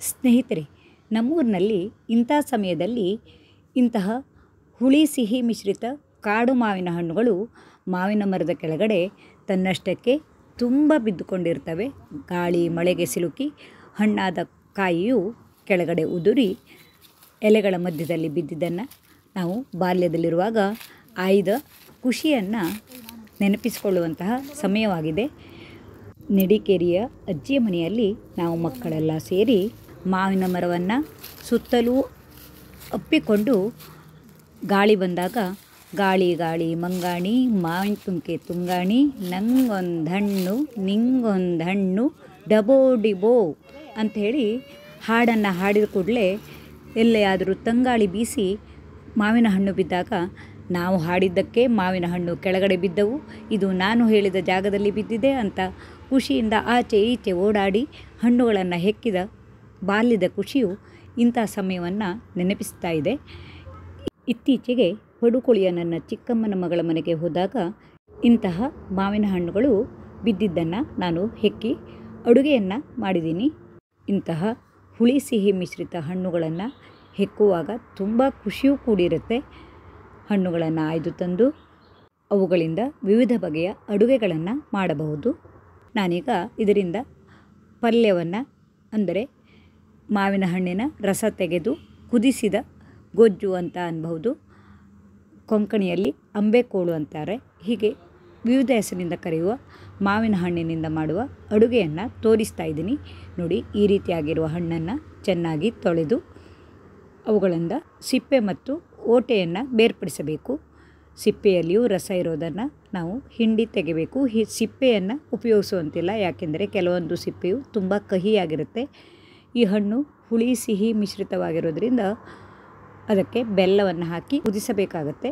ಸ್ನೇಹಿತರೆ ನಮ್ಮೂರಿನಲ್ಲಿ ಇಂಥ ಸಮಯದಲ್ಲಿ ಇಂತಹ ಹುಳಿ ಸಿಹಿ ಮಿಶ್ರಿತ ಕಾಡು ಮಾವಿನ ಹಣ್ಣುಗಳು ಮಾವಿನ ಮರದ ಕೆಳಗಡೆ ತನ್ನಷ್ಟಕ್ಕೆ ತುಂಬ ಬಿದ್ದುಕೊಂಡಿರ್ತವೆ ಗಾಳಿ ಮಳೆಗೆ ಸಿಲುಕಿ ಹಣ್ಣಾದ ಕಾಯಿಯು ಕೆಳಗಡೆ ಉದುರಿ ಎಲೆಗಳ ಮಧ್ಯದಲ್ಲಿ ಬಿದ್ದಿದ್ದನ್ನು ನಾವು ಬಾಲ್ಯದಲ್ಲಿರುವಾಗ ಆಯ್ದ ಖುಷಿಯನ್ನು ನೆನಪಿಸಿಕೊಳ್ಳುವಂತಹ ಸಮಯವಾಗಿದೆ ನೆಡಿಕೇರಿಯ ಅಜ್ಜಿಯ ಮನೆಯಲ್ಲಿ ನಾವು ಮಕ್ಕಳೆಲ್ಲ ಸೇರಿ ಮಾವಿನ ಮರವನ್ನು ಸುತ್ತಲೂ ಅಪ್ಪಿಕೊಂಡು ಗಾಳಿ ಬಂದಾಗ ಗಾಳಿ ಗಾಳಿ ಮಂಗಾಣಿ ಮಾವಿನ ತುಂಕೆ ತುಂಗಾಣಿ ನಂಗೊಂದು ಹಣ್ಣು ನಿಂಗೊಂದು ಹಣ್ಣು ಡಬೋ ಡಿಬೋ ಅಂಥೇಳಿ ಹಾಡನ್ನು ಹಾಡಿದ ಕೂಡಲೇ ಎಲ್ಲಿಯಾದರೂ ತಂಗಾಳಿ ಬೀಸಿ ಮಾವಿನ ಹಣ್ಣು ಬಿದ್ದಾಗ ನಾವು ಹಾಡಿದ್ದಕ್ಕೆ ಮಾವಿನ ಹಣ್ಣು ಕೆಳಗಡೆ ಬಿದ್ದವು ಇದು ನಾನು ಹೇಳಿದ ಜಾಗದಲ್ಲಿ ಬಿದ್ದಿದೆ ಅಂತ ಖುಷಿಯಿಂದ ಆಚೆ ಈಚೆ ಓಡಾಡಿ ಹಣ್ಣುಗಳನ್ನು ಹೆಕ್ಕಿದ ಬಾಲ್ಯದ ಖುಷಿಯು ಇಂಥ ಸಮಯವನ್ನು ನೆನಪಿಸ್ತಾ ಇದೆ ಇತ್ತೀಚೆಗೆ ಪಡುಕುಳಿಯ ನನ್ನ ಚಿಕ್ಕಮ್ಮನ ಮಗಳ ಮನೆಗೆ ಹೋದಾಗ ಇಂತಹ ಮಾವಿನ ಹಣ್ಣುಗಳು ಬಿದ್ದಿದ್ದನ್ನು ನಾನು ಹೆಕ್ಕಿ ಅಡುಗೆಯನ್ನು ಮಾಡಿದ್ದೀನಿ ಇಂತಹ ಹುಳಿ ಸಿಹಿ ಮಿಶ್ರಿತ ಹಣ್ಣುಗಳನ್ನು ಹೆಕ್ಕುವಾಗ ತುಂಬ ಖುಷಿಯೂ ಕೂಡಿರುತ್ತೆ ಹಣ್ಣುಗಳನ್ನು ಆಯ್ದು ತಂದು ಅವುಗಳಿಂದ ವಿವಿಧ ಬಗೆಯ ಅಡುಗೆಗಳನ್ನು ಮಾಡಬಹುದು ನಾನೀಗ ಇದರಿಂದ ಪಲ್ಯವನ್ನು ಅಂದರೆ ಮಾವಿನ ಹಣ್ಣಿನ ರಸ ತೆಗೆದು ಕುದಿಸಿದ ಗೊಜ್ಜು ಅಂತ ಅನ್ಬಹುದು ಕೊಂಕಣಿಯಲ್ಲಿ ಅಂಬೆಕೋಳು ಅಂತಾರೆ ಹೀಗೆ ವಿವಿಧ ಹೆಸರಿನಿಂದ ಕರೆಯುವ ಮಾವಿನ ಹಣ್ಣಿನಿಂದ ಮಾಡುವ ಅಡುಗೆಯನ್ನು ತೋರಿಸ್ತಾ ಇದ್ದೀನಿ ನೋಡಿ ಈ ರೀತಿಯಾಗಿರುವ ಹಣ್ಣನ್ನು ಚೆನ್ನಾಗಿ ತೊಳೆದು ಅವುಗಳಿಂದ ಸಿಪ್ಪೆ ಮತ್ತು ಓಟೆಯನ್ನು ಬೇರ್ಪಡಿಸಬೇಕು ಸಿಪ್ಪೆಯಲ್ಲಿಯೂ ರಸ ಇರೋದನ್ನು ನಾವು ಹಿಂಡಿ ತೆಗಿಬೇಕು ಹಿ ಸಿಪ್ಪೆಯನ್ನು ಉಪಯೋಗಿಸುವಂತಿಲ್ಲ ಯಾಕೆಂದರೆ ಕೆಲವೊಂದು ಸಿಪ್ಪೆಯು ತುಂಬ ಕಹಿಯಾಗಿರುತ್ತೆ ಈ ಹಣ್ಣು ಹುಳಿ ಸಿಹಿ ಮಿಶ್ರಿತವಾಗಿರೋದ್ರಿಂದ ಅದಕ್ಕೆ ಬೆಲ್ಲವನ್ನು ಹಾಕಿ ಕುದಿಸಬೇಕಾಗತ್ತೆ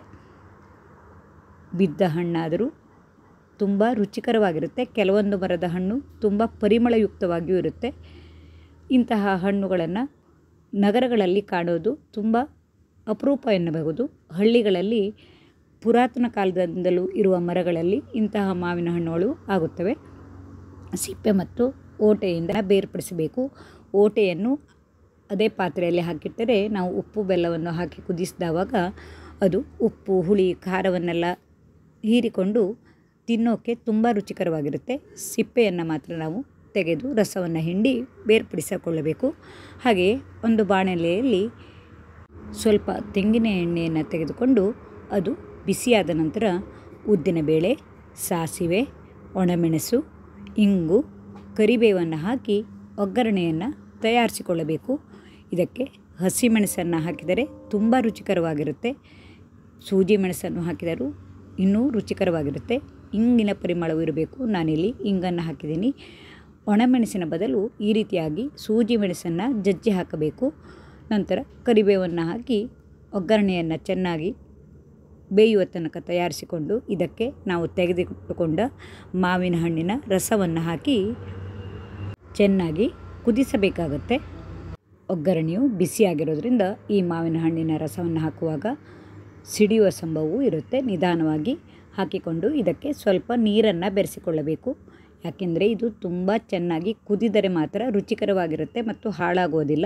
ಬಿದ್ದ ಹಣ್ಣಾದರೂ ತುಂಬ ರುಚಿಕರವಾಗಿರುತ್ತೆ ಕೆಲವೊಂದು ಮರದ ಹಣ್ಣು ತುಂಬ ಪರಿಮಳಯುಕ್ತವಾಗಿಯೂ ಇರುತ್ತೆ ಇಂತಹ ಹಣ್ಣುಗಳನ್ನು ನಗರಗಳಲ್ಲಿ ಕಾಣೋದು ತುಂಬ ಅಪರೂಪ ಎನ್ನಬಹುದು ಹಳ್ಳಿಗಳಲ್ಲಿ ಪುರಾತನ ಕಾಲದಿಂದಲೂ ಇರುವ ಮರಗಳಲ್ಲಿ ಇಂತಹ ಮಾವಿನ ಹಣ್ಣುಗಳು ಆಗುತ್ತವೆ ಸಿಪ್ಪೆ ಮತ್ತು ಓಟೆಯಿಂದ ಬೇರ್ಪಡಿಸಬೇಕು ಓಟೆಯನ್ನು ಅದೇ ಪಾತ್ರೆಯಲ್ಲಿ ಹಾಕಿಟ್ಟರೆ ನಾವು ಉಪ್ಪು ಬೆಲ್ಲವನ್ನು ಹಾಕಿ ಕುದಿಸಿದವಾಗ ಅದು ಉಪ್ಪು ಹುಳಿ ಖಾರವನ್ನೆಲ್ಲ ಹೀರಿಕೊಂಡು ತಿನ್ನೋಕ್ಕೆ ತುಂಬ ರುಚಿಕರವಾಗಿರುತ್ತೆ ಸಿಪ್ಪೆಯನ್ನು ಮಾತ್ರ ನಾವು ತೆಗೆದು ರಸವನ್ನು ಹಿಂಡಿ ಬೇರ್ಪಡಿಸಿಕೊಳ್ಳಬೇಕು ಹಾಗೆಯೇ ಒಂದು ಬಾಣಲೆಯಲ್ಲಿ ಸ್ವಲ್ಪ ತೆಂಗಿನ ಎಣ್ಣೆಯನ್ನು ತೆಗೆದುಕೊಂಡು ಅದು ಬಿಸಿಯಾದ ನಂತರ ಉದ್ದಿನಬೇಳೆ ಸಾಸಿವೆ ಒಣಮೆಣಸು ಇಂಗು ಕರಿಬೇವನ್ನು ಹಾಕಿ ಒಗ್ಗರಣೆಯನ್ನು ತಯಾರಿಸಿಕೊಳ್ಳಬೇಕು ಇದಕ್ಕೆ ಹಸಿಮೆಣಸನ್ನು ಹಾಕಿದರೆ ತುಂಬ ರುಚಿಕರವಾಗಿರುತ್ತೆ ಸೂಜಿ ಮೆಣಸನ್ನು ಹಾಕಿದರೂ ಇನ್ನೂ ರುಚಿಕರವಾಗಿರುತ್ತೆ ಇಂಗಿನ ಪರಿಮಳವು ಇರಬೇಕು ನಾನಿಲ್ಲಿ ಇಂಗನ್ನು ಹಾಕಿದ್ದೀನಿ ಒಣಮೆಣಸಿನ ಬದಲು ಈ ರೀತಿಯಾಗಿ ಸೂಜಿ ಮೆಣಸನ್ನು ಜಜ್ಜಿ ಹಾಕಬೇಕು ನಂತರ ಕರಿಬೇವನ್ನು ಹಾಕಿ ಒಗ್ಗರಣೆಯನ್ನು ಚೆನ್ನಾಗಿ ಬೇಯುವ ತನಕ ತಯಾರಿಸಿಕೊಂಡು ಇದಕ್ಕೆ ನಾವು ತೆಗೆದುಕೊಂಡ ಮಾವಿನ ಹಣ್ಣಿನ ರಸವನ್ನು ಹಾಕಿ ಚೆನ್ನಾಗಿ ಕುದಿಸಬೇಕಾಗತ್ತೆ ಒಗ್ಗರಣೆಯು ಬಿಸಿಯಾಗಿರೋದ್ರಿಂದ ಈ ಮಾವಿನ ಹಣ್ಣಿನ ರಸವನ್ನು ಹಾಕುವಾಗ ಸಿಡಿಯುವ ಸಂಭವವೂ ಇರುತ್ತೆ ನಿಧಾನವಾಗಿ ಹಾಕಿಕೊಂಡು ಇದಕ್ಕೆ ಸ್ವಲ್ಪ ನೀರನ್ನು ಬೆರೆಸಿಕೊಳ್ಳಬೇಕು ಯಾಕೆಂದರೆ ಇದು ತುಂಬ ಚೆನ್ನಾಗಿ ಕುದಿದರೆ ಮಾತ್ರ ರುಚಿಕರವಾಗಿರುತ್ತೆ ಮತ್ತು ಹಾಳಾಗೋದಿಲ್ಲ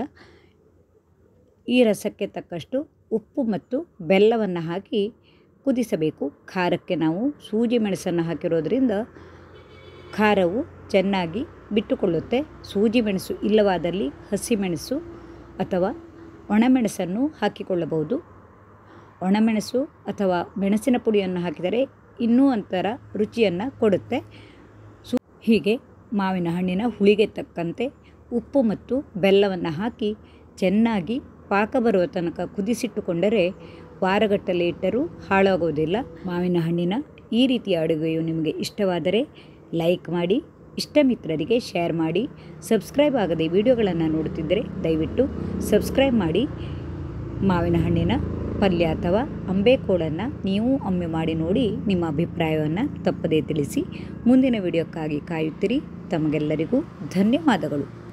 ಈ ರಸಕ್ಕೆ ತಕ್ಕಷ್ಟು ಉಪ್ಪು ಮತ್ತು ಬೆಲ್ಲವನ್ನು ಹಾಕಿ ಕುದಿಸಬೇಕು ಖಾರಕ್ಕೆ ನಾವು ಸೂಜಿ ಮೆಣಸನ್ನು ಹಾಕಿರೋದ್ರಿಂದ ಖಾರವು ಚೆನ್ನಾಗಿ ಬಿಟ್ಟುಕೊಳ್ಳುತ್ತೆ ಸೂಜಿ ಮೆಣಸು ಇಲ್ಲವಾದಲ್ಲಿ ಹಸಿಮೆಣಸು ಅಥವಾ ಒಣಮೆಣಸನ್ನು ಹಾಕಿಕೊಳ್ಳಬಹುದು ಒಣಮೆಣಸು ಅಥವಾ ಮೆಣಸಿನ ಪುಡಿಯನ್ನು ಹಾಕಿದರೆ ಇನ್ನೂ ಒಂಥರ ರುಚಿಯನ್ನು ಕೊಡುತ್ತೆ ಸು ಹೀಗೆ ಮಾವಿನ ಹಣ್ಣಿನ ಹುಳಿಗೆ ತಕ್ಕಂತೆ ಉಪ್ಪು ಮತ್ತು ಬೆಲ್ಲವನ್ನು ಹಾಕಿ ಚೆನ್ನಾಗಿ ಪಾಕ ಬರುವ ತನಕ ಕುದಿಸಿಟ್ಟುಕೊಂಡರೆ ವಾರಗಟ್ಟಲೆ ಇಟ್ಟರೂ ಹಾಳಾಗೋದಿಲ್ಲ ಮಾವಿನ ಹಣ್ಣಿನ ಈ ರೀತಿಯ ಅಡುಗೆಯು ನಿಮಗೆ ಇಷ್ಟವಾದರೆ ಲೈಕ್ ಮಾಡಿ ಇಷ್ಟ ಮಿತ್ರರಿಗೆ ಶೇರ್ ಮಾಡಿ ಸಬ್ಸ್ಕ್ರೈಬ್ ಆಗದೆ ವಿಡಿಯೋಗಳನ್ನು ನೋಡುತ್ತಿದ್ದರೆ ದಯವಿಟ್ಟು ಸಬ್ಸ್ಕ್ರೈಬ್ ಮಾಡಿ ಮಾವಿನ ಹಣ್ಣಿನ ಪಲ್ಯ ಅಥವಾ ಅಂಬೆಕೋಳನ್ನು ನೀವು ಒಮ್ಮೆ ಮಾಡಿ ನೋಡಿ ನಿಮ್ಮ ಅಭಿಪ್ರಾಯವನ್ನು ತಪ್ಪದೇ ತಿಳಿಸಿ ಮುಂದಿನ ವಿಡಿಯೋಕ್ಕಾಗಿ ಕಾಯುತ್ತೀರಿ ತಮಗೆಲ್ಲರಿಗೂ ಧನ್ಯವಾದಗಳು